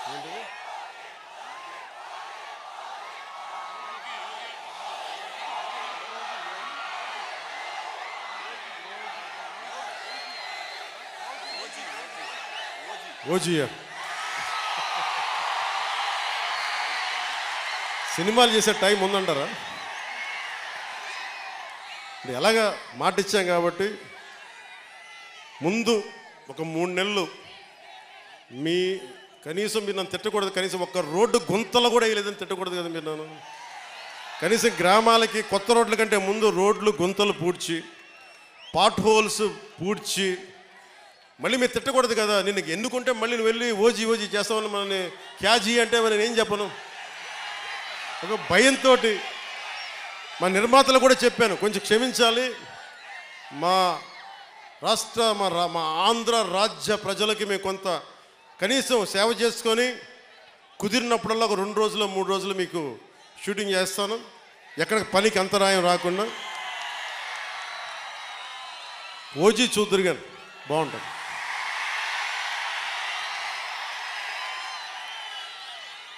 ఓజీయా సినిమాలు చేసే టైం ఉందంటారా ఇది ఎలాగా మాట ఇచ్చాం కాబట్టి ముందు ఒక మూడు నెలలు మీ కనీసం మీరు నన్ను తిట్టకూడదు కనీసం ఒక్క రోడ్డు గుంతలు కూడా వేయలేదని తిట్టకూడదు కదా మీరు నన్ను కనీసం గ్రామాలకి కొత్త రోడ్ల కంటే ముందు రోడ్లు గుంతలు పూడ్చి పాట్ హోల్స్ పూడ్చి మళ్ళీ మీరు తిట్టకూడదు కదా నేను ఎన్నుకుంటే మళ్ళీ నువ్వు వెళ్ళి ఓజీ ఓజీ చేస్తామని మనని క్యాజీ అంటే మరి నేను చెప్పను ఒక భయంతో మా నిర్మాతలు కూడా చెప్పాను కొంచెం క్షమించాలి మా రాష్ట్ర మా రా- మా ఆంధ్ర రాజ్య ప్రజలకి మేము కొంత కనీసం సేవ చేసుకొని కుదిరినప్పుడల్లా ఒక రెండు రోజులు మూడు రోజులు మీకు షూటింగ్ చేస్తాను ఎక్కడ పనికి అంతరాయం రాకుండా ఓజీ చూద్దరు కానీ బాగుంటుంది